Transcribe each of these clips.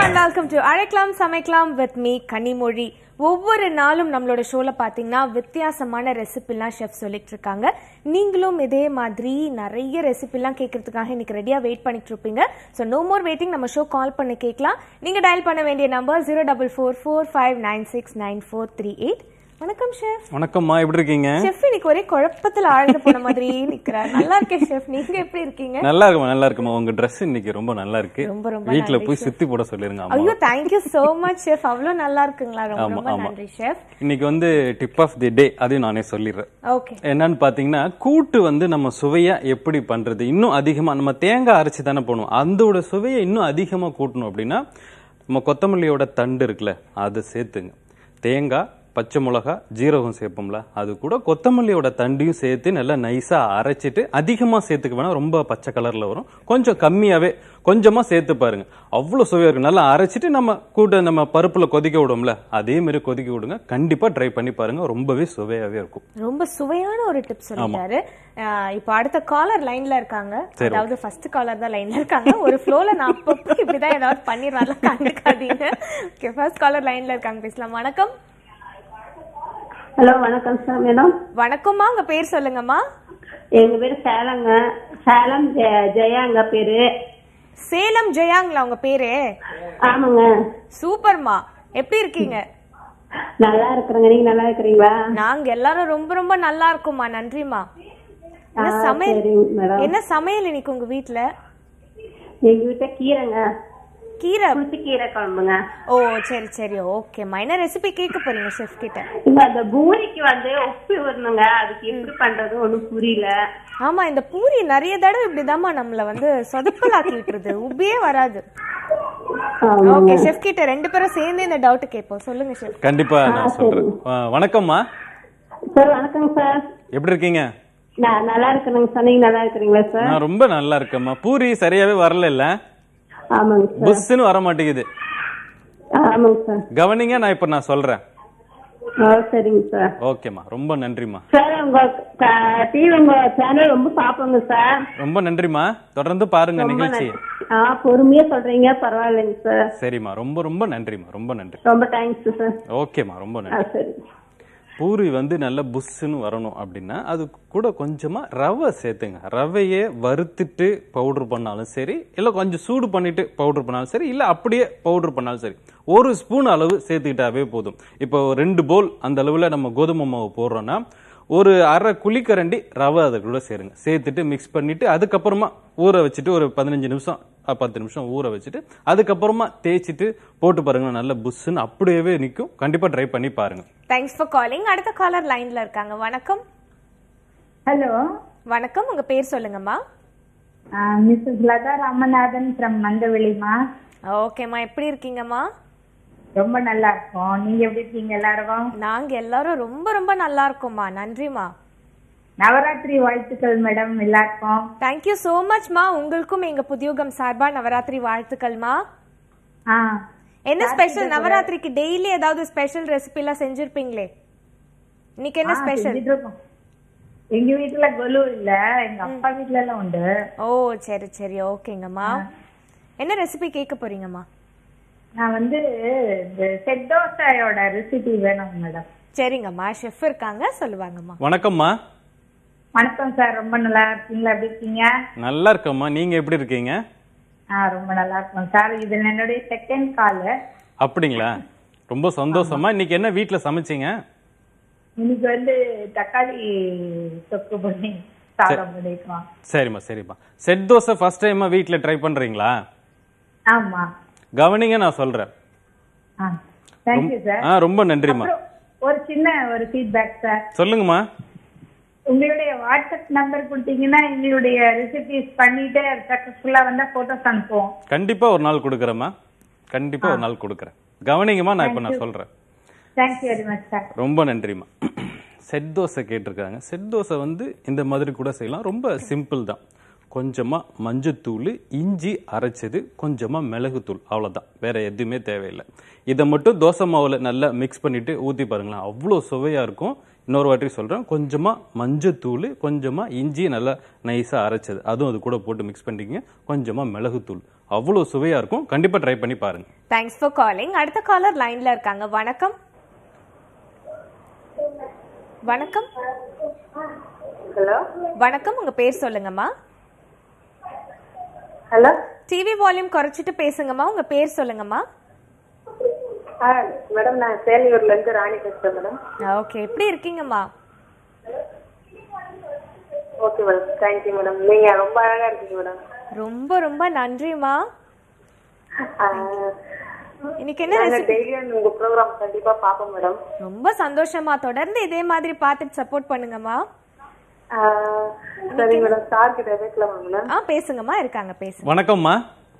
And welcome to அழைக்கலாம் சமைக்கலாம் with me Kanimozhi ஒவ்வொரு நாளும் நம்மளோட ஷோல பாத்தீங்கன்னா வித்தியாசமான ரெசிபிலாம் ஷெஃப் சொல்லிட்டு இருக்காங்க நீங்களும் இதே மாதிரி நிறைய ரெசிபிலாம் கேட்கறதுக்காக இன்னைக்கு ரெடியா வெயிட் பண்ணிட்டு இருப்பீங்க ஸோ நோ மோர் வெயிட்டிங் நம்ம ஷோ கால் பண்ணி கேட்கலாம் நீங்க டயல் பண்ண வேண்டிய number zero double four four five nine six nine four three eight வணக்கம் ஷெஃப் வணக்கம்மா எப்படி இருக்கீங்க ஷெஃப் இன்னைக்கு ஒரே குழப்பத்துல ஆழ்ந்து போன மாதிரியே நிக்கிறார் நல்லா இருக்கேன் ஷெஃப் நீங்க எப்படி இருக்கீங்க நல்லா இருக்குமா நல்லா இருக்குமா உங்க Dress இன்னைக்கு ரொம்ப நல்லா இருக்கு ரொம்ப ரொம்ப வீட்ல நன்றி, போய் சுத்தி போட சொல்லிருங்க அம்மா ஐயோ தேங்க்யூ சோ மச் ஷெஃப் அவ்வளோ நல்லா இருக்குங்களா ரொம்ப ஆமா, ரொம்ப ஆமா. நன்றி ஷெஃப் இன்னைக்கு வந்து டிப் ஆஃப் தி டே அதையும் நானே சொல்லிடுறேன் ஓகே என்னன்னு பாத்தீங்கன்னா கூட்டு வந்து நம்ம சுவையா எப்படி பண்றது இன்னும் அதிகமா நம்ம தேங்காய் அரைச்சு தானே போடுவோம் அதோட சுவையை இன்னும் அதிகமா கூட்டணும் அப்படின்னா நம்ம கொத்தமல்லியோட தண்டு இருக்குல்ல அதை சேர்த்துங்க தேங்காய் பச்சை மிளகா ஜீரகம் சேர்ப்போம்ல அது கூட கொத்தமல்லியோட தண்டையும் சேர்த்து நல்லா நைஸா அரைச்சிட்டு அதிகமா சேர்த்துக்க வேணாம் ரொம்ப பச்சை கலர்ல வரும் கொஞ்சம் கம்மியாவே கொஞ்சமா சேர்த்து பாருங்க அவ்வளவு சுவையா இருக்கும் நல்லா அரைச்சிட்டு நம்ம கூட நம்ம பருப்புல கொதிக்க விடுவோம்ல அதே மாதிரி கொதிக்க விடுங்க கண்டிப்பா ட்ரை பண்ணி பாருங்க ரொம்பவே சுவையாவே இருக்கும் ரொம்ப சுவையான ஒரு டிப் சொல்லிட்டாரு ஆஹ் இப்போ அடுத்த காலர் லைன்ல இருக்காங்க அதாவது ஃபர்ஸ்ட் காலர் தான் லைன்ல இருக்காங்க ஒரு ஃப்ளோல நான் அப்பப்போ இப்படிதான் ஏதாவது பண்ணிடுவாங்க கண்டுக்காதீங்க ஓகே ஃபர்ஸ்ட் காலர் லைன்ல இருக்காங்க பேசலாம் வணக்கம் ஹலோ வணக்கம் சார் மேடம் வணக்கம்மா உங்க பேர் சொல்லுங்கம்மா எங்க பேரு சேலங்க சேலம் ஜெ- ஜெயாங்க பேரு சேலம் ஜெயாங்களா உங்க பேரு ஆமாங்க சூப்பர்மா எப்படி இருக்கீங்க நல்லா இருக்கிறேங்க நீங்க நல்லா இருக்கிறீங்களா நாங்க எல்லாரும் ரொம்ப ரொம்ப நல்லா இருக்கோம்மா நன்றிம்மா என்ன ஆ, சமையல் சரிங்க மேடம் என்ன சமையல் இன்னைக்கு உங்க வீட்ல எங்க வீட்டுல கீரைங்க கீரை புளிச்ச கீரை குழம்புங்க ஓ சரி சரி ஓகேம்மா என்ன ரெசிபி கேட்க போறீங்க ஷெஃப் கிட்ட இங்க அந்த பூரிக்கு வந்து உப்பு வரணுங்க அதுக்கு எப்படி பண்றது ஒண்ணும் புரியல ஆமா இந்த பூரி நிறைய தடவை இப்படிதாம்மா நம்மள வந்து சொதப்பலாக்கி விட்டுருது உப்பியே வராது ஆமாங்க. ஓகே ஷெஃப் கிட்ட ரெண்டு பேரும் சேர்ந்து இந்த டவுட் கேட்போம் சொல்லுங்க ஷெஃப் கண்டிப்பா நான் சொல்றேன் ஆ, வணக்கம்மா சார் வணக்கங்க சார் எப்படி இருக்கீங்க நான் நல்லா இருக்கிறேங்க சார் நீங்க நல்லா இருக்கிறீங்களா சார் நான் ரொம்ப நல்லா இருக்கேம்மா பூரி சரியாவே வரல இல்ல ஆமாங்க சார் புஷ்ஷுன்னு வர மாட்டேங்குது ஆமாங்க சார் கவனிங்க நான் இப்ப நான் சொல்றேன் ஆ சரிங்க சார் ஓகேம்மா ரொம்ப நன்றிம்மா சார் உங்க டிவி உங்க சேனல் ரொம்ப பாப்போங்க சார் ரொம்ப நன்றிம்மா தொடர்ந்து பாருங்க நிகழ்ச்சி ஆ பொறுமையா சொல்றீங்க பரவாயில்லைங்க சார் சரிம்மா ரொம்ப ரொம்ப நன்றிம்மா ரொம்ப நன்றி ரொம்ப தேங்க்ஸ் சார் ஓகேம்மா ரொம்ப ஆ நன்றி சரி பூரி வந்து நல்ல புஷ்ஷுன்னு வரணும் அப்படின்னா அது கூட கொஞ்சமா ரவை சேர்த்துங்க ரவையே வறுத்துட்டு பவுடர் பண்ணாலும் சரி இல்லை கொஞ்சம் சூடு பண்ணிட்டு பவுடர் பண்ணாலும் சரி இல்லை அப்படியே பவுடர் பண்ணாலும் சரி ஒரு ஸ்பூன் அளவு சேர்த்துக்கிட்டாவே போதும் இப்போ ரெண்டு போல் அந்த அளவில் நம்ம கோதுமை மாவு போடுறோன்னா ஒரு அரை குழிக்கரண்டி ரவை அதுக்குள்ள சேருங்க சேர்த்துட்டு மிக்ஸ் பண்ணிட்டு அதுக்கப்புறமா ஊற வச்சுட்டு ஒரு பதினஞ்சு நிமிஷம் அஹ், பத்து நிமிஷம் ஊற வச்சுட்டு அதுக்கப்புறமா தேய்ச்சிட்டு போட்டு பாருங்க நல்ல புஷ்ஷுன்னு அப்படியே நிற்கும் கண்டிப்பா ட்ரை பண்ணி பாருங்க தேங்க்ஸ் ஃபார் காலிங் அடுத்த காலர் லைன்ல இருக்காங்க வணக்கம் ஹலோ வணக்கம் உங்க பேர் சொல்லுங்கம்மா மிஸ்ஸஸ் லதா ராமநாதன் ஃப்ரம் மந்தவெளிமா ஓகேம்மா எப்படி இருக்கீங்கம்மா ரொம்ப நல்லா இருக்கோம் நீங்க எப்படி இருக்கீங்க எல்லாரும் நாங்க எல்லாரும் ரொம்ப ரொம்ப நல்லா இருக்கோம்மா நன்றிம்மா நவராத்திரி வாழ்த்துக்கள் மேடம் எல்லாருக்கும் தேங்க்யூ so மச்மா உங்களுக்கும் எங்க புதியோகம் சார்பா நவராத்திரி வாழ்த்துக்கள்மா ஆ என்ன ஸ்பெஷல் நவராத்திரிக்கு டெய்லி ஏதாவது ஸ்பெஷல் ரெசிபி எல்லாம் செஞ்சிருப்பீங்களே இன்னைக்கு என்ன ஆ, ஸ்பெஷல் செஞ்சுட்டு இருக்கோம். எங்க வீட்டுல கொலு இல்ல எங்க அப்பா வீட்ல எல்லாம் உண்டு ஓ சரி சரி ஓகேங்கம்மா என்ன ரெசிபி கேட்க போறீங்கம்மா நான் வந்து இந்த செட் தோசையோட ரெசிபி வேணும் மேடம் சரிங்கம்மா ஷெஃப் இருக்காங்க சொல்லுவாங்கம்மா வணக்கம்மா வணக்கம் சார் ரொம்ப நல்லா இருக்கீங்களா எப்படி இருக்கீங்க நல்லா இருக்கம்மா நீங்க எப்படி இருக்கீங்க ஆ ரொம்ப நல்லா இருக்கோம் சார் இது என்னுடைய செகண்ட் கால் அப்படிங்களா ரொம்ப சந்தோஷமா இன்னைக்கு என்ன வீட்ல சமைச்சீங்க இன்னைக்கு வந்து தக்காளி தொக்கு பண்ணி சாதம் பண்ணிருக்கோம் சரிம்மா சரிம்மா செட் தோசை ஃபர்ஸ்ட் டைமா வீட்ல ட்ரை பண்றீங்களா ஆமா கவனிங்க நான் சொல்றேன் ஆ தேங்க்யூ சார் ஆ ரொம்ப நன்றிம்மா அப்புறம் ஒரு சின்ன ஒரு ஃபீட்பேக் சார் சொல்லுங்கம்மா உங்களுடைய வாட்ஸ்அப் நம்பர் கொடுத்தீங்கன்னா எங்களுடைய ரெசிபிஸ் பண்ணிட்டு சக்சஸ்ஃபுல்லா வந்தா போட்டோஸ் அனுப்புவோம் கண்டிப்பா ஒரு நாள் கொடுக்குறேம்மா கண்டிப்பா ஒரு நாள் கொடுக்குறேன் கவனிங்கம்மா நான் இப்ப நான் சொல்றேன் தேங்க்யூ வெரி மச் சார் ரொம்ப நன்றிம்மா செட் தோசை கேட்டிருக்காங்க செட் தோசை வந்து இந்த மாதிரி கூட செய்யலாம் ரொம்ப சிம்பிள் தான் கொஞ்சமாக மஞ்சத்தூள் இஞ்சி அரைச்சது கொஞ்சமாக மிளகுத்தூள் அவ்வளோதான் வேற எதுவுமே தேவையில்லை இதை மட்டும் தோசை மாவில் நல்லா மிக்ஸ் பண்ணிட்டு ஊற்றி பாருங்களேன் அவ்வளோ சுவையாக இருக்கும் இன்னொரு வாட்டி சொல்கிறேன் கொஞ்சமாக மஞ்சத்தூள் கொஞ்சமாக இஞ்சி நல்லா நைஸாக அரைச்சது அதுவும் அது கூட போட்டு மிக்ஸ் பண்ணிக்கிங்க கொஞ்சமாக மிளகுத்தூள் அவ்வளோ சுவையாக இருக்கும் கண்டிப்பாக ட்ரை பண்ணி பாருங்கள் தேங்க்ஸ் ஃபார் காலிங் அடுத்த காலர் லைன்ல இருக்காங்க வணக்கம் வணக்கம் ஹலோ வணக்கம் உங்க பேர் சொல்லுங்கம்மா ஹலோ டிவி வால்யூம் குறைச்சிட்டு பேசுங்கம்மா உங்க பேர் சொல்லுங்கம்மா ஆ மேடம் நான் சேலையூர்ல இருந்து ராணி பேசுறேன் மேடம் ஓகே எப்படி இருக்கீங்கம்மா ஓகே மேடம் தேங்க்யூ மேடம் நீங்க ரொம்ப அழகா இருக்கீங்க மேடம் ரொம்ப ரொம்ப நன்றிம்மா ஆ, இன்னைக்கு என்ன நாங்க recipe? டெய்லியும் உங்க ப்ரோக்ராம் கண்டிப்பா பாப்போம் மேடம் ரொம்ப சந்தோஷமா தொடர்ந்து இதே மாதிரி பார்த்துட்டு சப்போர்ட் பண்ணுங்கம்மா ஆ, சரி மேடம் சார் கிட்ட பேசலாமா மேடம் ஆ பேசுங்கம்மா இருக்காங்க பேசுங்க வணக்கம்மா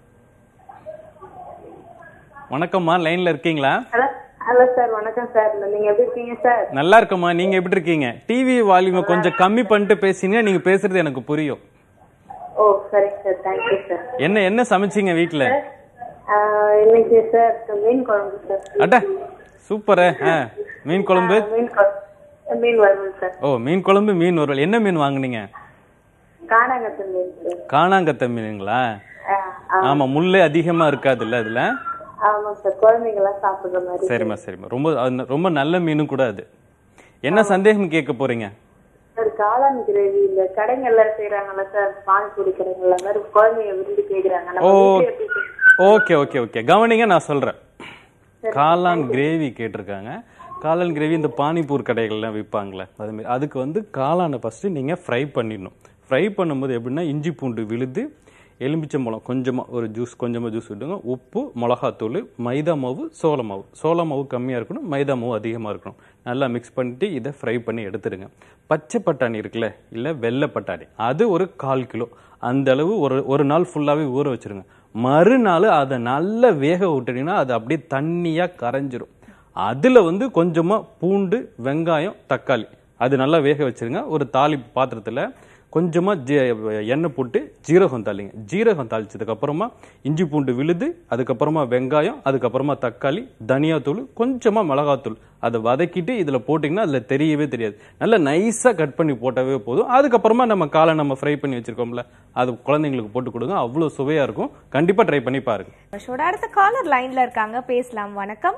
வணக்கம்மா லைனில் இருக்கீங்களா ஹலோ ஹலோ சார் வணக்கம் சார் நீங்க எப்படி இருக்கீங்க சார் நல்லா இருக்கம்மா நீங்கள் எப்படி இருக்கீங்க டிவி வால்யூமை கொஞ்சம் கம்மி பண்ணிட்டு பேசினீங்கன்னா நீங்கள் பேசுறது எனக்கு புரியும் ஓ சரிங்க சார் தேங்க்யூ சார் என்ன என்ன சமைச்சீங்க வீட்டில் ஆ, இன்னைக்கு சார் மீன் குழம்பு சார் அட சூப்பரு ஆ மீன் குழம்பு மீன் குழம்பு மீன் வறுவல் சார் ஓ மீன் குழம்பு மீன் வறுவல் என்ன மீன் வாங்குனீங்க காணாங்கத்து மீன் சார் காணாங்கத்த மீனுங்களா ஆ, ஆ, ஆமா முள்ளே அதிகமா இருக்காதுல்ல அதுல ஆமா சார் குழந்தைங்களாம் சாப்பிடுற மாதிரி சரிம்மா சரிம்மா ரொம்ப அது ரொம்ப நல்ல மீனும் கூட அது என்ன சந்தேகம் கேட்க போறீங்க சார் காளான் கிரேவி இந்த கடைங்கள்ல செய்யறாங்கல்ல சார் பானிபூரி கடைங்கள்ல அந்த மாதிரி குழந்தைங்க விரும்பி கேக்குறாங்க நம்ம ஓ வீட்டுல எப்படி செய்யறது? ஓகே ஓகே ஓகே கவனிங்க நான் சொல்றேன் காளான் கிரேவி கேட்டிருக்காங்க காளான் கிரேவி இந்த பானிபூர் கடைகள்லாம் விற்பாங்களே அது மாதிரி அதுக்கு வந்து காளானை ஃபஸ்ட்டு நீங்கள் ஃப்ரை பண்ணிடணும் ஃப்ரை பண்ணும்போது எப்படின்னா இஞ்சி பூண்டு விழுது எலுமிச்சம்பழம் கொஞ்சமாக ஒரு ஜூஸ் கொஞ்சமாக ஜூஸ் விட்டுங்க உப்பு மிளகாத்தூள் மைதா மாவு சோள மாவு சோள மாவு கம்மியாக இருக்கணும் மைதா மாவு அதிகமாக இருக்கணும் நல்லா மிக்ஸ் பண்ணிட்டு இதை ஃப்ரை பண்ணி எடுத்துடுங்க பச்சை பட்டாணி இருக்குல்ல இல்லை வெள்ளை பட்டாணி அது ஒரு கால் கிலோ அந்த அளவு ஒரு ஒரு நாள் ஃபுல்லாகவே ஊற வச்சிருங்க மறுநாள் அதை நல்லா வேக விட்டுட்டீங்கன்னா அது அப்படியே தண்ணியாக கரைஞ்சிரும் அதில் வந்து கொஞ்சமாக பூண்டு வெங்காயம் தக்காளி அது நல்லா வேக வச்சிருங்க ஒரு தாளி பாத்திரத்தில் கொஞ்சமாக ஜீ எண்ணெய் போட்டு ஜீரகம் தாளிங்க ஜீரகம் தாளிச்சதுக்கு அப்புறமா இஞ்சி பூண்டு விழுது அதுக்கப்புறமா வெங்காயம் அதுக்கப்புறமா தக்காளி தனியாத்தூள் கொஞ்சமாக மிளகாத்தூள் அதை வதக்கிட்டு இதில் போட்டிங்கன்னா அதில் தெரியவே தெரியாது நல்லா நைஸாக கட் பண்ணி போட்டாவே போதும் அதுக்கப்புறமா நம்ம காலை நம்ம ஃப்ரை பண்ணி வச்சிருக்கோம்ல அது குழந்தைங்களுக்கு போட்டு கொடுங்க அவ்வளோ சுவையாக இருக்கும் கண்டிப்பாக ட்ரை பண்ணி பாருங்க ஷோட அடுத்த காலர் லைன்ல இருக்காங்க பேசலாம் வணக்கம்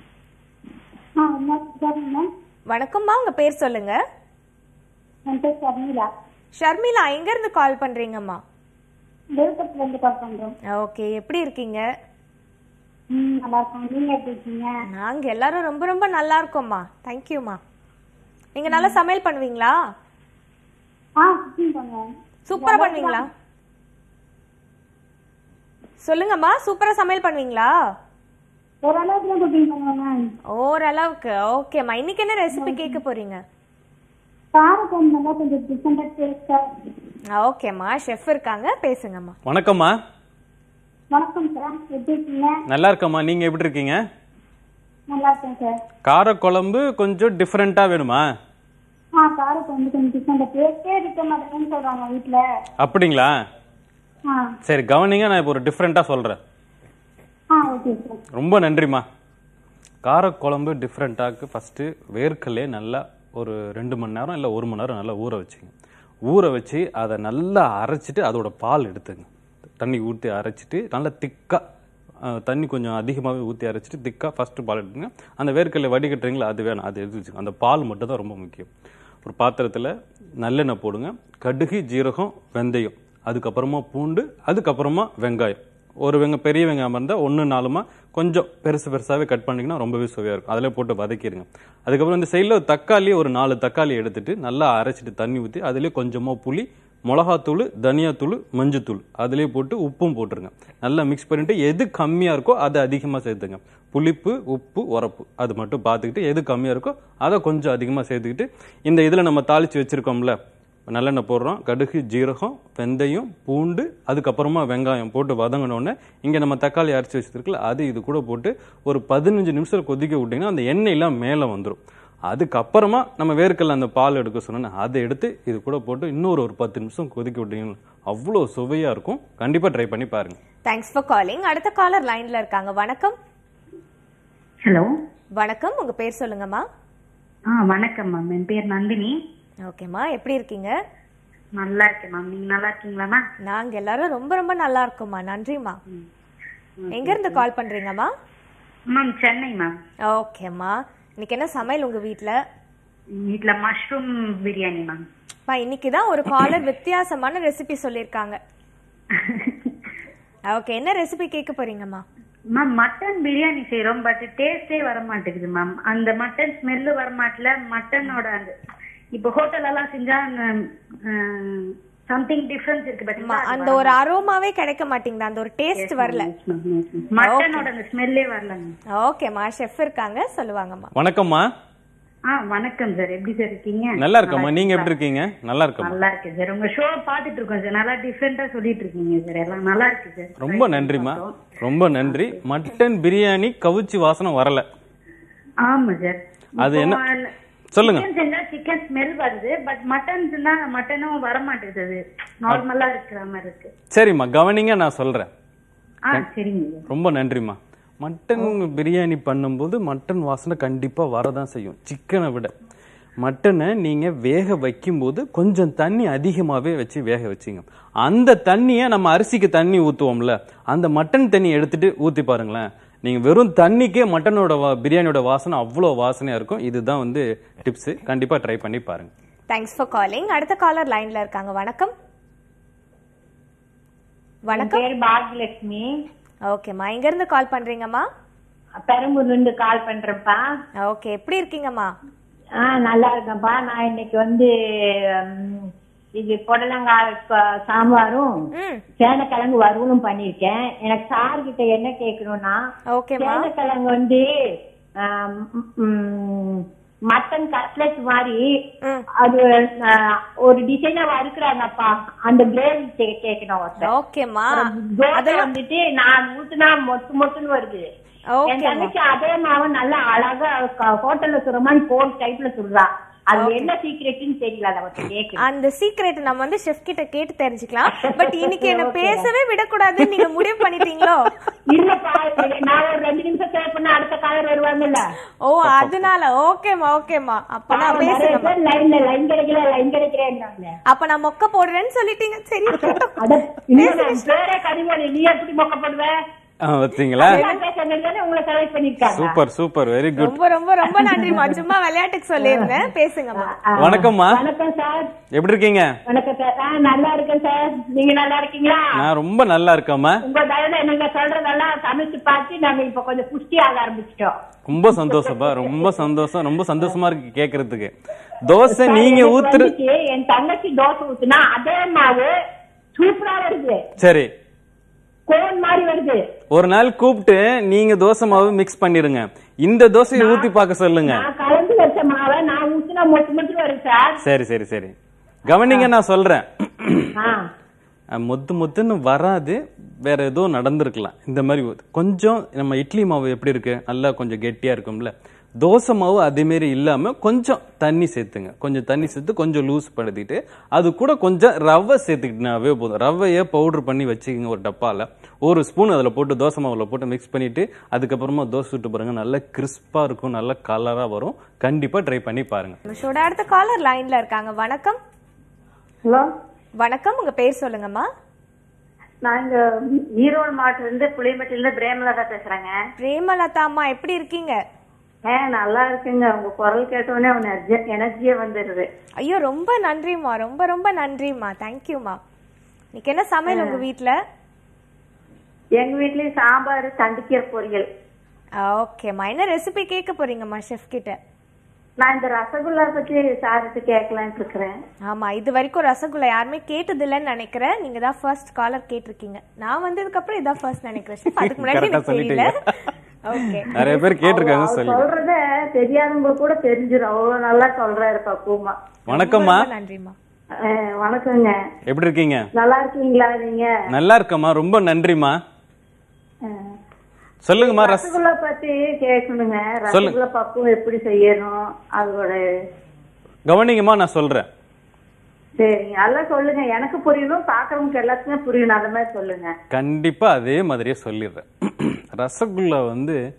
ஆ மேம் வணக்கம்மா உங்க பேர் சொல்லுங்க என் பேர் ஷர்மிளா ஷர்மிளா எங்க இருந்து கால் பண்றீங்கம்மா விழுப்புரத்துல இருந்து கால் பண்றோம் ஓகே எப்படி இருக்கீங்க ம் நல்லா இருக்கோம் நீங்க எப்படி இருக்கீங்க நாங்க எல்லாரும் ரொம்ப ரொம்ப நல்லா இருக்கோம்மா தேங்க்யூம்மா நீங்க நல்லா சமையல் பண்ணுவீங்களா ஆ குக்கிங் பண்ணுவோம் சூப்பரா பண்ணுவீங்களா சொல்லுங்கம்மா சூப்பரா சமையல் பண்ணுவீங்களா ஓரளவுக்கு தான் குக்கிங் பண்ணுவோம் மேம் ஓரளவுக்கு ஓகேம்மா இன்னைக்கு என்ன ரெசிபி கேட்க போறீங்க காரக்குழம்பு நல்லா கொஞ்சம் டிஃப்ரெண்டா டேஸ்டா ஓகேம்மா ஷெஃப் இருக்காங்க பேசுங்கம்மா வணக்கம்மா வணக்கம் சார் எப்படி இருக்கீங்க நல்லா இருக்கம்மா நீங்கள் எப்படி இருக்கீங்க நல்லா இருக்கேன் சார் காரக்குழம்பு கொஞ்சம் டிஃப்ரெண்ட்டாக வேணுமா ஆ காரக்குழம்பு கொஞ்சம் டிஃப்ரெண்டா டேஸ்டே இருக்க மாட்டேங்குன்னு சொல்றாங்க வீட்ல அப்படிங்களா ஆ சரி கவனிங்க நான் இப்போ ஒரு டிஃப்ரெண்ட்டாக சொல்கிறேன் ஆ ஓகே சார் ரொம்ப நன்றிம்மா காரக்குழம்பு டிஃப்ரெண்ட்டாக்கு ஃபஸ்ட்டு வேர்க்கல்லே நல்லா ஒரு ரெண்டு மணி நேரம் இல்லை ஒரு மணி நேரம் நல்லா ஊற வச்சுங்க ஊற வச்சு அதை நல்லா அரைச்சிட்டு அதோட பால் எடுத்துங்க தண்ணி ஊற்றி அரைச்சிட்டு நல்லா திக்காக தண்ணி கொஞ்சம் அதிகமாகவே ஊற்றி அரைச்சிட்டு திக்காக ஃபஸ்ட்டு பால் எடுத்துங்க அந்த வேர்க்கல்லை வடிகட்டுறீங்களா அது வேணும் அது எடுத்து வச்சுங்க அந்த பால் மட்டும் தான் ரொம்ப முக்கியம் ஒரு பாத்திரத்தில் நல்லெண்ணெய் போடுங்க கடுகு ஜீரகம் வெந்தயம் அதுக்கப்புறமா பூண்டு அதுக்கப்புறமா வெங்காயம் ஒரு வெங்க பெரிய வெங்காயம் இருந்தால் ஒன்று நாலுமா கொஞ்சம் பெருசு பெருசாகவே கட் பண்ணிங்கன்னா ரொம்பவே சுவையாக இருக்கும் அதில் போட்டு வதக்கிடுங்க அதுக்கப்புறம் இந்த சைடில் தக்காளி ஒரு நாலு தக்காளி எடுத்துட்டு நல்லா அரைச்சிட்டு தண்ணி ஊற்றி அதிலே கொஞ்சமாக புளி மிளகாத்தூள் தனியாத்தூள் மஞ்சத்தூள் அதிலே போட்டு உப்பும் போட்டுருங்க நல்லா மிக்ஸ் பண்ணிட்டு எது கம்மியாக இருக்கோ அதை அதிகமாக சேர்த்துங்க புளிப்பு உப்பு உரப்பு அது மட்டும் பார்த்துக்கிட்டு எது கம்மியாக இருக்கோ அதை கொஞ்சம் அதிகமாக சேர்த்துக்கிட்டு இந்த இதில் நம்ம தாளித்து வச்சுருக்கோம்ல நல்லெண்ணெய் போடுறோம் கடுகு ஜீரகம் வெந்தயம் பூண்டு அதுக்கப்புறமா வெங்காயம் போட்டு வதங்கினோடனே இங்கே நம்ம தக்காளி அரைச்சி வச்சிருக்கல அது இது கூட போட்டு ஒரு பதினஞ்சு நிமிஷம் கொதிக்க விட்டிங்கன்னா அந்த எண்ணெயெல்லாம் மேலே வந்துடும் அதுக்கப்புறமா நம்ம வேர்க்கல்ல அந்த பால் எடுக்க சொன்னேன் அதை எடுத்து இது கூட போட்டு இன்னொரு ஒரு பத்து நிமிஷம் கொதிக்க விட்டீங்கன்னா அவ்வளோ சுவையாக இருக்கும் கண்டிப்பாக ட்ரை பண்ணி பாருங்க தேங்க்ஸ் ஃபார் காலிங் அடுத்த காலர் லைன்ல இருக்காங்க வணக்கம் ஹலோ வணக்கம் உங்க பேர் சொல்லுங்கம்மா ஆ வணக்கம் மேம் என் பேர் நந்தினி ஓகேம்மா எப்படி இருக்கீங்க நல்லா இருக்கேன் மேம் நீங்க நல்லா இருக்கீங்களா மேம் நாங்க எல்லாரும் ரொம்ப ரொம்ப நல்லா இருக்கோம்மா நன்றிம்மா எங்க இருந்து கால் பண்றீங்கம்மா மேம் சென்னை மேம் ஓகேம்மா இன்னைக்கு என்ன சமையல் உங்க வீட்ல வீட்ல மஷ்ரூம் பிரியாணி மேம் பா இன்னைக்கு தான் ஒரு காலர் வித்தியாசமான ரெசிபி சொல்லியிருக்காங்க ஓகே என்ன ரெசிபி கேட்க போறீங்கம்மா மேம் மட்டன் பிரியாணி செய்றோம் பட் டேஸ்டே வர மாட்டேங்குது மேம் அந்த மட்டன் ஸ்மெல்லு வர மாட்டல மட்டனோட அந்த இப்போ ஹோட்டல் எல்லாம் செஞ்சா சம்திங் டிஃபரன்ஸ் இருக்கு அம்மா, பட் அந்த ஒரு அரோமாவே கிடைக்க மாட்டேங்குது அந்த ஒரு டேஸ்ட் வரல மட்டனோட அந்த ஸ்மெல்லே வரல மேம் ஓகேம்மா ஷெஃப் இருக்காங்க சொல்லுவாங்கம்மா வணக்கம்மா ஆ வணக்கம் சார் எப்படி சார் இருக்கீங்க நல்லா இருக்கம்மா நீங்க எப்படி இருக்கீங்க நல்லா இருக்கம்மா நல்லா இருக்கேன் சார் உங்க ஷோ பாத்துட்டு இருக்கோம் சார் நல்லா டிஃப்ரெண்டா சொல்லிட்டு இருக்கீங்க சார் எல்லாம் நல்லா இருக்கு சார் ரொம்ப நன்றிம்மா ரொம்ப நன்றி மட்டன் பிரியாணி கவுச்சி வாசனை வரல ஆமா சார் அது என்ன சொல்லுங்க சிக்கன் செஞ்சா சிக்கன் ஸ்மெல் வருது பட் மட்டன் செஞ்சா மட்டனும் வர மாட்டேங்குது நார்மலா இருக்கிற மாதிரி இருக்கு சரிம்மா கவனிங்க நான் சொல்றேன் ஆ சரிங்க சார் ரொம்ப நன்றிம்மா மட்டன் பிரியாணி பண்ணும்போது மட்டன் வாசனை கண்டிப்பா வரதான் செய்யும் சிக்கனை விட மட்டனை நீங்க வேக வைக்கும்போது கொஞ்சம் தண்ணி அதிகமாவே வச்சு வேக வச்சிங்க அந்த தண்ணியை நம்ம அரிசிக்கு தண்ணி ஊத்துவோம்ல அந்த மட்டன் தண்ணி எடுத்துட்டு ஊத்தி பாருங்களேன் நீங்க வெறும் தண்ணிக்கே மட்டனோட வா- பிரியாணியோட வாசனை அவ்வளோ வாசனையா இருக்கும் இதுதான் வந்து டிப்ஸ் கண்டிப்பா ட்ரை பண்ணி பாருங்க தேங்க்ஸ் ஃபார் காலிங் அடுத்த காலர் லைன்ல இருக்காங்க வணக்கம் வணக்கம் பேர் பாக்யலட்சுமி ஓகேம்மா எங்க இருந்து கால் பண்றீங்கம்மா பெரம்பூர்ல இருந்து கால் பண்றேன்ப்பா ஓகே எப்படி இருக்கீங்கம்மா ஆ நல்லா இருக்கேன்ப்பா நான் இன்னைக்கு வந்து ம், இது புடலங்காய் ப- சாம்பாரும் ம் சேனக்கிழங்கு வறுவலும் பண்ணிருக்கேன் எனக்கு சார் கிட்ட என்ன கேட்கணும்னா ஓகேம்மா சேனக்கிழங்கு வந்து ஆம், ம், மட்டன் கட்லெட் மாதிரி ம். அது ஆ, ஒரு டிசைனா வறுக்கிறாங்கப்பா அந்த கிரேவி கேட்கணும் ஒருத்தர் ஓகேம்மா தோசை வந்துட்டு நான் ஊத்துனா மொட்டு மொட்டுன்னு வருது என் ஓகேம்மா தங்கச்சி அதே மாவு நல்லா அழகா க- ஹோட்டல்ல சுடுற மாதிரி கோல் டைப்ல சுடுறா அது என்ன சீக்ரெட்னு தெரியல அதை அவர்கிட்ட கேட்கணும் அந்த சீக்ரெட் நம்ம வந்து ஷெஃப் கிட்ட கேட்டு தெரிஞ்சுக்கலாம் பட் இன்னைக்கு என்ன பேசவே விடக்கூடாதுன்னு நீங்க முடிவு பண்ணிட்டீங்களோ இல்லப்பா நான் ஒரு ரெண்டு நிமிஷம் சேவ் பண்ண அடுத்த காலர் வருவாங்கல்ல ஓ அதனால ஓகேம்மா ஓகேம்மா அப்ப நான் நிறைய பேசுறேன் பேர் லைன்ல லைன் கிடைக்கல லைன் கிடைக்கிறேன்னாங்க அப்ப நான் மொக்க போடுறேன்னு சொல்லிட்டீங்க சரி இருக்கட்டும். அட இன்னும் நான் பேரே கனிமொழி நீ எப்படி மொக்கப்படுவ ஆ, பார்த்தீங்களா எல்லாம் பேசுறதுனால உங்களை செலக்ட் பண்ணிருக்காங்க சூப்பர் சூப்பர் வெரி குட் ரொம்ப ரொம்ப ரொம்ப நன்றிம்மா சும்மா விளையாட்டுக்கு சொல்லியிருந்தேன் பேசுங்கம்மா வணக்கம்மா வணக்கம் சார் எப்படி இருக்கீங்க வணக்கம் சார் ஆ, நல்லா இருக்கேன் சார் நீங்க நல்லா இருக்கீங்களா நான் ரொம்ப நல்லா இருக்கேம்மா உங்க தயவுல நீங்க சொல்றதெல்லாம் சமைச்சு பார்த்து நாங்க இப்ப கொஞ்சம் புஷ்டி ஆக ஆரம்பிச்சிட்டோம் ரொம்ப சந்தோஷப்பா ரொம்ப சந்தோஷம் ரொம்ப சந்தோஷமா இருக்கு கேக்குறதுக்கு தோசை நீங்க எனக்கு ஊத்துற வந்துட்டு என் தங்கச்சி தோசை ஊத்துனா அதே மாவு சூப்பரா வருது சரி கோன் மாதிரி வருது ஒரு நாள் கூப்பிட்டு நீங்க தோசை மாவு மிக்ஸ் பண்ணிருங்க இந்த தோசையை ஊத்தி பார்க்க சொல்லுங்க நான் கலந்து வச்ச மாவை நான் ஊத்துனா மொட்டு மொட்டு வரும் சார் சரி சரி சரி கவனிங்க நான் சொல்றேன் ஆ அஹ் மொத்து மொத்துன்னு வராது வேற ஏதோ நடந்திருக்கலாம் இந்த மாதிரி ஒரு- கொஞ்சம் நம்ம இட்லி மாவு எப்படி இருக்கு நல்லா கொஞ்சம் கெட்டியா இருக்கும்ல தோசை மாவு அதே மாதிரி இல்லாம கொஞ்சம் தண்ணி சேர்த்துங்க கொஞ்சம் தண்ணி சேர்த்து கொஞ்சம் லூஸ் படுத்திட்டு அது கூட கொஞ்சம் ரவை சேர்த்துக்கிட்டனாவே போதும் ரவையை பவுடர் பண்ணி வச்சுக்கோங்க ஒரு டப்பால ஒரு ஸ்பூன் அதுல போட்டு தோசை மாவுல போட்டு மிக்ஸ் பண்ணிட்டு அதுக்கப்புறமா தோசை சுட்டு பாருங்க நல்லா கிறிஸ்பா இருக்கும் நல்ல கலரா வரும் கண்டிப்பா ட்ரை பண்ணி பாருங்க நம்ம ஷோட அடுத்த காலர் லைன்ல இருக்காங்க வணக்கம் ஹலோ வணக்கம் உங்க பேர் சொல்லுங்கம்மா நாங்க ஈரோடு மாவட்டத்துல இருந்து புளியம்பட்டில இருந்து பிரேமலதா பேசுறேங்க பிரேமலதா அம்மா எப்படி இருக்கீங்க ஏ நல்லா இருக்குங்க உங்க குரல் கேட்டோடனே அவன் எனர்ஜியே வந்துருது ஐயோ ரொம்ப நன்றிம்மா ரொம்ப ரொம்ப நன்றிம்மா தேங்க்யூம்மா இன்னைக்கு என்ன சமையல் உங்க வீட்ல எங்க வீட்லயும் சாம்பார் தண்டிக்கீரை பொரியல் ஓகேம்மா என்ன ரெசிபி கேட்க போறீங்கம்மா ஷெஃப் கிட்ட நான் இந்த ரசகுல்லா பத்தி சார்ட்டு கேட்கலான்ட்டு இருக்கிறேன் ஆமா இது வரைக்கும் ரசகுல்லா யாருமே கேட்டது இல்லைன்னு நினைக்கிறேன் நீங்க தான் ஃபர்ஸ்ட் காலர் கேட்டிருக்கீங்க நான் வந்ததுக்கு அப்புறம் இதான் ஃபர்ஸ்ட் நினைக்கிறேன் chef. அதுக்கு முன்னாடி Correct ஆ எனக்கு தெரியல ஓகே நிறைய பேர் கேட்டிருக்காங்க அவர் சொல்லி சொல்றத தெரியாதவங்க கூட தெரிஞ்சிடும் அவ்வளவு நல்லா சொல்றாரு பக்குவமா வணக்கம்மா ரொம்ப நன்றிம்மா அஹ், வணக்கங்க எப்படி இருக்கீங்க நல்லா இருக்கீங்களா நீங்க நல்லா இருக்கம்மா ரொம்ப நன்றிம்மா அஹ், சொல்லுங்கம்மா ரஸ் ரசகுல்லா பத்தி கேட்கணுங்க ரசகுல்லா பக்குவம் எப்படி செய்யணும் அதோட கவனிங்கம்மா நான் சொல்றேன் சரிங்க அதெல்லாம் சொல்லுங்க எனக்கு புரியணும் பாக்குறவங்களுக்கு எல்லாத்துக்குமே புரியணும் அந்த மாதிரி சொல்லுங்க கண்டிப்பா அதே மாதிரியே சொல்லிடுறேன் ரசகுல்லா வந்து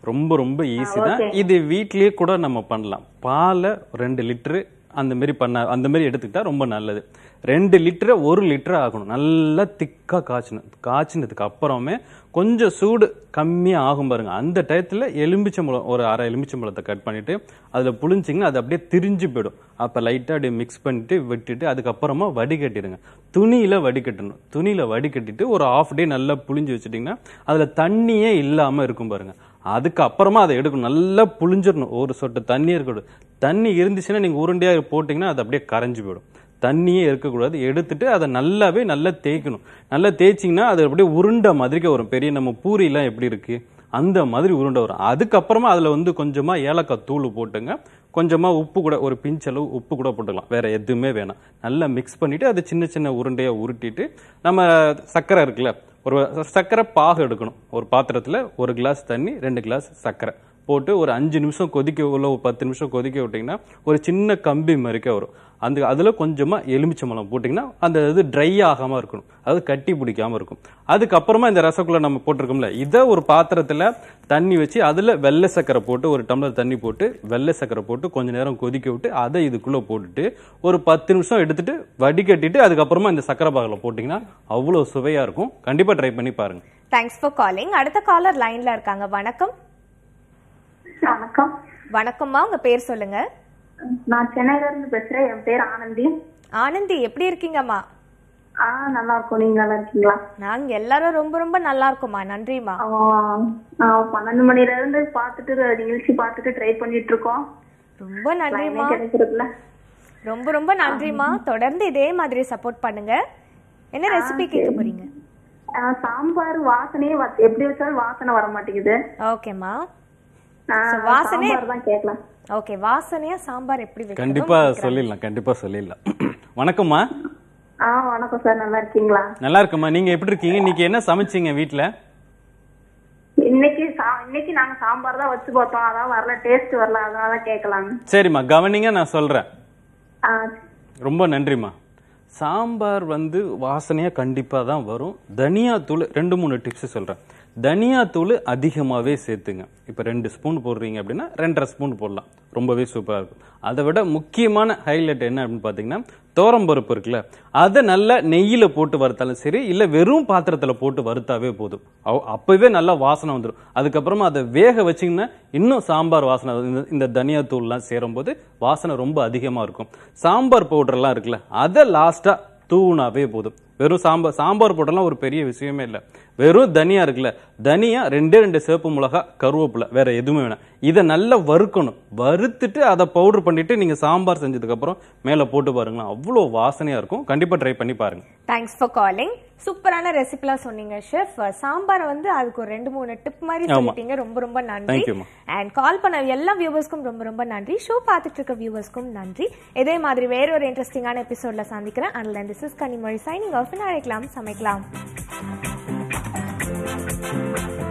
ரொம்ப ரொம்ப ஈஸி தான் இது வீட்லயே கூட நம்ம பண்ணலாம் பாலை ரெண்டு லிட்டரு அந்த மாதிரி பண்ண அந்த மாதிரி எடுத்துக்கிட்டா ரொம்ப நல்லது ரெண்டு லிட்டரை ஒரு லிட்டர் ஆகணும் நல்லா திக்கா காய்ச்சணும் காய்ச்சினதுக்கு அப்புறமே கொஞ்சம் சூடு கம்மியாக ஆகும் பாருங்க அந்த டயத்தில் எலுமிச்சம்பழம் ஒரு அரை எலுமிச்சம்பழத்தை கட் பண்ணிட்டு அதில் புளிஞ்சிங்கன்னா அது அப்படியே திரிஞ்சு போயிடும் அப்போ லைட்டாக அப்படியே மிக்ஸ் பண்ணிட்டு விட்டுட்டு அதுக்கப்புறமா வடிகட்டிடுங்க துணியில் வடிகட்டணும் துணியில் வடிகட்டிட்டு ஒரு ஆஃப் டே நல்லா புளிஞ்சு வச்சுட்டிங்கன்னா அதில் தண்ணியே இல்லாமல் இருக்கும் பாருங்க அதுக்கு அப்புறமா அதை எடுக்கணும் நல்லா புளிஞ்சிடணும் ஒரு சொட்டு தண்ணி இருக்கணும் தண்ணி இருந்துச்சுன்னா நீங்கள் உருண்டையாக போட்டிங்கன்னா அது அப்படியே கரைஞ்சு போயிடும் தண்ணியே இருக்கக்கூடாது எடுத்துட்டு அதை நல்லாவே நல்லா தேய்க்கணும் நல்லா தேய்ச்சிங்கன்னா அது அப்படியே உருண்டை மாதிரிக்கு வரும் பெரிய நம்ம பூரிலாம் எப்படி இருக்கு அந்த மாதிரி உருண்டை வரும் அதுக்கப்புறமா அதில் வந்து கொஞ்சமாக ஏலக்காய் தூள் போட்டுங்க கொஞ்சமாக உப்பு கூட ஒரு பிஞ்ச் அளவு உப்பு கூட போட்டுக்கலாம் வேற எதுவுமே வேணாம் நல்லா மிக்ஸ் பண்ணிட்டு அதை சின்ன சின்ன உருண்டையாக உருட்டிட்டு நம்ம சர்க்கரை இருக்குல்ல ஒரு சர்க்கரை பாகு எடுக்கணும் ஒரு பாத்திரத்தில் ஒரு கிளாஸ் தண்ணி ரெண்டு கிளாஸ் சர்க்கரை போட்டு ஒரு அஞ்சு நிமிஷம் கொதிக்க உள்ள ஒரு பத்து நிமிஷம் கொதிக்க விட்டிங்கன்னா ஒரு சின்ன கம்பி மாதிரிக்க வரும் அந்த அதில் கொஞ்சமாக எலுமிச்சம்பழம் போட்டிங்கன்னா அந்த இது ட்ரை ஆகாமல் இருக்கணும் அதாவது கட்டி பிடிக்காம இருக்கும் அதுக்கப்புறமா இந்த ரசகுல்லா நம்ம போட்டிருக்கோம்ல இதை ஒரு பாத்திரத்தில் தண்ணி வச்சு அதில் வெள்ளை சக்கரை போட்டு ஒரு டம்ளர் தண்ணி போட்டு வெள்ளை சக்கரை போட்டு கொஞ்ச நேரம் கொதிக்க விட்டு அதை இதுக்குள்ளே போட்டுட்டு ஒரு பத்து நிமிஷம் எடுத்துட்டு வடிகட்டிட்டு அதுக்கப்புறமா இந்த சக்கரை பாகில் போட்டிங்கன்னா அவ்வளோ சுவையாக இருக்கும் கண்டிப்பாக ட்ரை பண்ணி பாருங்க தேங்க்ஸ் ஃபார் காலிங் அடுத்த காலர் லைன்ல இருக்காங்க வணக்கம் வணக்கம் வணக்கம்மா உங்க பேர் சொல்லுங்க நான் சென்னையில இருந்து பேசுறேன் என் பேர் ஆனந்தி ஆனந்தி எப்படி இருக்கீங்கம்மா ஆ நல்லா இருக்கும் நீங்க நல்லா இருக்கீங்களா நாங்க எல்லாரும் ரொம்ப ரொம்ப நல்லா இருக்கோம்மா நன்றிம்மா ஆ, பன்னெண்டு மணில இருந்து பாத்துட்டு நிகழ்ச்சி பாத்துட்டு ட்ரை பண்ணிட்டு இருக்கோம் ரொம்ப நன்றிம்மா லைனே கிடைக்கிறதுல ரொம்ப ரொம்ப நன்றிம்மா தொடர்ந்து இதே மாதிரி சப்போர்ட் பண்ணுங்க என்ன ரெசிபி கேட்க போறீங்க ஆ, சாம்பார் வாசனையே வ- எப்படி வச்சாலும் வாசனை வர மாட்டேங்குது ஓகேம்மா ஆ, So, வாசனை- சாம்பார் தான் கேட்கலாம் ஓகே வாசனையா சாம்பார் எப்படி வைக்கணும் கண்டிப்பா சொல்லிடலாம் கண்டிப்பா சொல்லிடலாம் வணக்கம்மா ஆ வணக்கம் சார் நல்லா இருக்கீங்களா நல்லா இருக்கும்மா நீங்க எப்படி இருக்கீங்க இன்னைக்கு என்ன சமைச்சீங்க வீட்ல இன்னைக்கு சா- இன்னைக்கு நாங்க சாம்பார் தான் வச்சு பார்த்தோம் அதான் வரல டேஸ்ட் வரல அதனால கேட்கலாம் சரிம்மா கவனிங்க நான் சொல்றேன் ஆ, ரொம்ப நன்றிம்மா சாம்பார் வந்து வாசனையா கண்டிப்பா தான் வரும் தனியா தூள் ரெண்டு மூணு டிப்ஸ் சொல்றேன் தனியா தூள் அதிகமாவே சேர்த்துங்க இப்ப ரெண்டு ஸ்பூன் போடுறீங்க அப்படின்னா ரெண்டரை ஸ்பூன் போடலாம் ரொம்பவே சூப்பரா இருக்கும் அதை விட முக்கியமான ஹைலைட் என்ன அப்படின்னு பாத்தீங்கன்னா தோரம்பருப்பு இருக்குல்ல அதை நல்லா நெய்யில போட்டு வறுத்தாலும் சரி இல்ல வெறும் பாத்திரத்துல போட்டு வறுத்தாவே போதும் அவ்- அப்பவே நல்லா வாசனை வந்துடும் அதுக்கப்புறமா அதை வேக வச்சீங்கன்னா இன்னும் சாம்பார் வாசனை இந்த- இந்த தனியா தூள்லாம் சேரும்போது வாசனை ரொம்ப அதிகமா இருக்கும் சாம்பார் பவுடர்லாம் இருக்குல்ல அதை லாஸ்டா தூவுனாவே போதும் வெறும் சாம்பார் சாம்பார் போட்டெல்லாம் ஒரு பெரிய விஷயமே இல்லை வெறும் தனியா இருக்குல்ல தனியா ரெண்டே ரெண்டு சிவப்பு மிளகா கருவேப்பிலை வேற எதுவுமே வேணாம் இதை நல்லா வறுக்கணும் வறுத்துட்டு அதை பவுடர் பண்ணிட்டு நீங்க சாம்பார் செஞ்சதுக்கு அப்புறம் மேல போட்டு பாருங்களேன் அவ்வளோ வாசனையா இருக்கும் கண்டிப்பா ட்ரை பண்ணி பாருங்க தேங்க்ஸ் ஃபார் காலிங் சூப்பரான ரெசிபிலாம் சொன்னீங்க ஷெஃப் சாம்பாரை வந்து அதுக்கு ஒரு ரெண்டு மூணு டிப் மாதிரி ஆமா. சொல்லிட்டீங்க ரொம்ப ரொம்ப நன்றி Thank you, ma. And call பண்ண எல்லா வியூவர்ஸ்க்கும் ரொம்ப ரொம்ப நன்றி ஷோ பார்த்துட்டு இருக்க வியூவர்ஸ்க்கும் நன்றி இதே மாதிரி வேற ஒரு இன்ட்ரெஸ்டிங்கான எபிசோட்ல சந்திக்கிறேன் அதில் this is Kanimozhi signing off அழைக்கலாம் சமைக்கலாம்